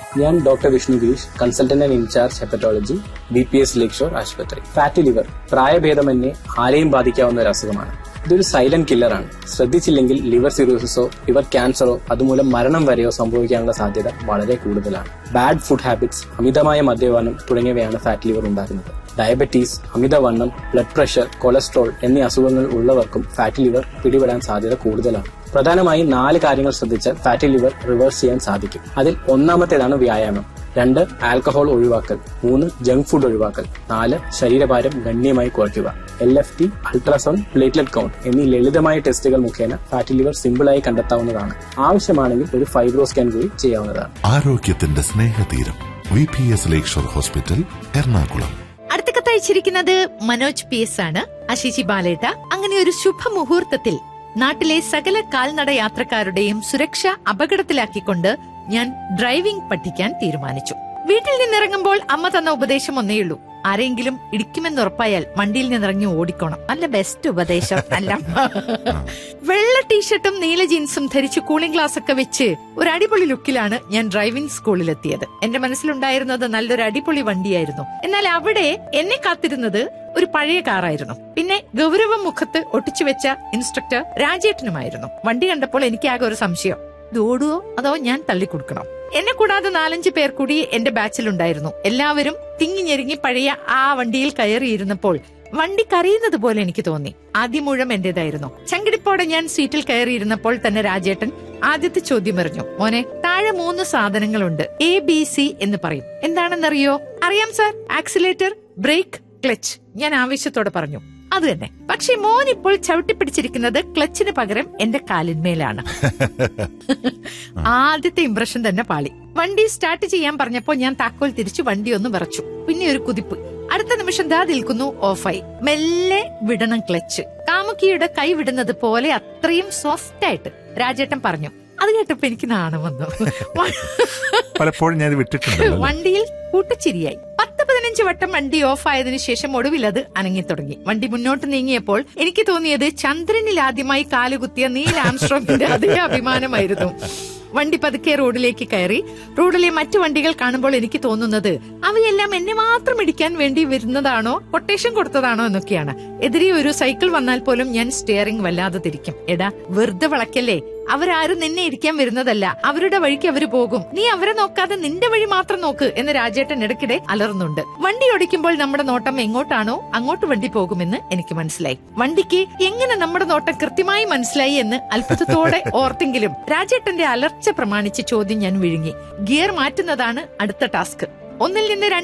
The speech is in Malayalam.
ഞാൻ doctor Vishnu Girish consultant and in charge hepatology B P S Lakeshore ആശുപത്രി ഫാറ്റി ലിവർ പ്രായഭേദമന്യേ ആരെയും ബാധിക്കാവുന്ന ഒരു അസുഖമാണ് ഇതൊരു സൈലന്റ് കില്ലറാണ് ശ്രദ്ധിച്ചില്ലെങ്കിൽ ലിവർ സിറോസിസോ ലിവർ ക്യാൻസറോ അതുമൂലം മരണം വരെയോ സംഭവിക്കാനുള്ള സാധ്യത വളരെ കൂടുതലാണ് ബാഡ് ഫുഡ് ഹാബിറ്റ്സ് അമിതമായ മദ്യപാനം തുടങ്ങിയവയാണ് ഫാറ്റ് ലിവർ ഉണ്ടാക്കുന്നത് ഡയബറ്റീസ് അമിതവണ്ണം ബ്ലഡ് പ്രഷർ കൊളസ്ട്രോൾ എന്നീ അസുഖങ്ങൾ ഉള്ളവർക്കും ഫാറ്റ് ലിവർ പിടിപെടാൻ സാധ്യത കൂടുതലാണ് പ്രധാനമായും നാല് കാര്യങ്ങൾ ശ്രദ്ധിച്ചാൽ ഫാറ്റി ലിവർ റിവേഴ്സ് ചെയ്യാൻ സാധിക്കും അതിൽ ഒന്നാമത്തേതാണ് വ്യായാമം രണ്ട് ആൽക്കഹോൾ ഒഴിവാക്കൽ മൂന്ന് ജങ്ക് ഫുഡ് ഒഴിവാക്കൽ നാല് ശരീരഭാരം ഗണ്യമായി കുറയ്ക്കുക L F T ultrasound platelet count എന്നീ ലളിതമായ ടെസ്റ്റുകൾ മുഖേന ഫാറ്റി ലിവർ സിമ്പിളായി കണ്ടെത്താവുന്നതാണ് ആവശ്യമാണെങ്കിൽ ഒരു ഫൈബ്രോ സ്കാൻ കൂടി ചെയ്യാവുന്നതാണ് ആരോഗ്യത്തിന്റെ സ്നേഹതീരം V P S Lakeshore hospital Ernakulam അടുത്ത കത്തയച്ചിരിക്കുന്നത് മനോജ് പി എസ് ആണ് അശിജി ബാലേട്ട അങ്ങനെ ഒരു ശുഭമുഹൂർത്തത്തിൽ നാട്ടിലെ സകല കാൽനട യാത്രക്കാരുടെയും സുരക്ഷ അപകടത്തിലാക്കിക്കൊണ്ട് ഞാൻ ഡ്രൈവിംഗ് പഠിക്കാൻ തീരുമാനിച്ചു വീട്ടിൽ നിന്നിറങ്ങുമ്പോൾ അമ്മ തന്ന ഉപദേശം ഒന്നേയുള്ളൂ ആരെങ്കിലും ഇടിക്കുമെന്നുറപ്പായാൽ വണ്ടിയിൽ നിന്നിറങ്ങി ഓടിക്കോണം നല്ല ബെസ്റ്റ് ഉപദേശം അല്ല വെള്ള ടീഷർട്ടും നീല ജീൻസും ധരിച്ച് കൂളിംഗ് ഗ്ലാസ് ഒക്കെ വെച്ച് ഒരു അടിപൊളി ലുക്കിലാണ് ഞാൻ ഡ്രൈവിംഗ് സ്കൂളിലെത്തിയത് എന്റെ മനസ്സിലുണ്ടായിരുന്നത് നല്ലൊരു അടിപൊളി വണ്ടിയായിരുന്നു എന്നാൽ അവിടെ എന്നെ കാത്തിരുന്നത് ഒരു പഴയ കാറായിരുന്നു പിന്നെ ഗൗരവം മുഖത്ത് ഒട്ടിച്ചു വെച്ച ഇൻസ്ട്രക്ടർ രാജേട്ടനുമായിരുന്നു വണ്ടി കണ്ടപ്പോൾ എനിക്ക് ആകെ ഒരു സംശയം ഇത് ഓടുവോ അതോ ഞാൻ തള്ളിക്കൊടുക്കണോ എന്നെ കൂടാതെ നാലഞ്ച് പേർ കൂടി എന്റെ ബാച്ചിലുണ്ടായിരുന്നു എല്ലാവരും തിങ്ങി ഞെരുങ്ങി പഴയ ആ വണ്ടിയിൽ കയറിയിരുന്നപ്പോൾ വണ്ടി കരയുന്നത് പോലെ എനിക്ക് തോന്നി ആദ്യം മുഴുവൻ എന്റേതായിരുന്നു ചങ്കിടിപ്പോടെ ഞാൻ സീറ്റിൽ കയറിയിരുന്നപ്പോൾ തന്നെ രാജേട്ടൻ ആദ്യത്തെ ചോദ്യം എറിഞ്ഞു മോനെ താഴെ മൂന്ന് സാധനങ്ങളുണ്ട് എ ബി സി എന്ന് പറയും എന്താണെന്നറിയോ അറിയാം സാർ ആക്സിലേറ്റർ ബ്രേക്ക് ക്ലച്ച് ഞാൻ ആവേശത്തോടെ പറഞ്ഞു അത് തന്നെ പക്ഷെ മോൻ ഇപ്പോൾ ചവിട്ടിപ്പിടിച്ചിരിക്കുന്നത് ക്ലച്ചിന് പകരം എന്റെ കാലിന്മേലാണ് ആദ്യത്തെ ഇംപ്രഷൻ തന്നെ പാളി വണ്ടി സ്റ്റാർട്ട് ചെയ്യാൻ പറഞ്ഞപ്പോ ഞാൻ താക്കോൽ തിരിച്ചു വണ്ടി ഒന്ന് വിറച്ചു പിന്നെ ഒരു കുതിപ്പ് അടുത്ത നിമിഷം ദാ നിൽക്കുന്നു ഓഫായി മെല്ലെ വിടണം ക്ലച്ച് കാമുക്കിയുടെ കൈ വിടുന്നത് പോലെ അത്രയും സോഫ്റ്റ് ആയിട്ട് രാജേട്ടൻ പറഞ്ഞു അത് കേട്ടപ്പോ എനിക്ക് നാണം വന്നു പലപ്പോഴും ഞാൻ ഇത് വിട്ടിട്ടുണ്ടല്ലോ അല്ലേ? വണ്ടിയിൽ കൂട്ടച്ചിരിയായി പത്ത് പതിനഞ്ച് വട്ടം വണ്ടി ഓഫ് ആയതിനു ശേഷം ഒടുവിൽ അത് അനങ്ങി തുടങ്ങി വണ്ടി മുന്നോട്ട് നീങ്ങിയപ്പോൾ എനിക്ക് തോന്നിയത് ചന്ദ്രനിൽ ആദ്യമായി കാലുകുത്തിയ നീൽ ആംസ്ട്രോങ്ങിന്റെ അതേ അഭിമാനമായിരുന്നു വണ്ടി പതുക്കെ റോഡിലേക്ക് കയറി റോഡിലെ മറ്റു വണ്ടികൾ കാണുമ്പോൾ എനിക്ക് തോന്നുന്നത് അവയെല്ലാം എന്നെ മാത്രം ഇടിക്കാൻ വേണ്ടി വരുന്നതാണോ കൊട്ടേഷൻ കൊടുത്തതാണോ എന്നൊക്കെയാണ് എതിരെ ഒരു സൈക്കിൾ വന്നാൽ പോലും ഞാൻ സ്റ്റിയറിംഗ് വല്ലാതെ തിരിക്കും എടാ വെറുതെ വളയ്ക്കല്ലേ അവരാരും നിന്നെ ഇരിക്കാൻ വരുന്നതല്ല അവരുടെ വഴിക്ക് അവര് പോകും നീ അവരെ നോക്കാതെ നിന്റെ വഴി മാത്രം നോക്ക് എന്ന് രാജേട്ടൻ ഇടയ്ക്കിടെ അലർന്നുണ്ട് വണ്ടി ഓടിക്കുമ്പോൾ നമ്മുടെ നോട്ടം എങ്ങോട്ടാണോ അങ്ങോട്ട് വണ്ടി പോകുമെന്ന് എനിക്ക് മനസ്സിലായി വണ്ടിക്ക് എങ്ങനെ നമ്മുടെ നോട്ടം കൃത്യമായി മനസ്സിലായി എന്ന് അത്ഭുതത്തോടെ ഓർത്തെങ്കിലും രാജേട്ടന്റെ അലർച്ച പ്രമാണിച്ച് ചോദ്യം ഞാൻ വിഴുങ്ങി ഗിയർ മാറ്റുന്നതാണ് അടുത്ത ടാസ്ക് ഒന്നിൽ നിന്ന് രണ്ട്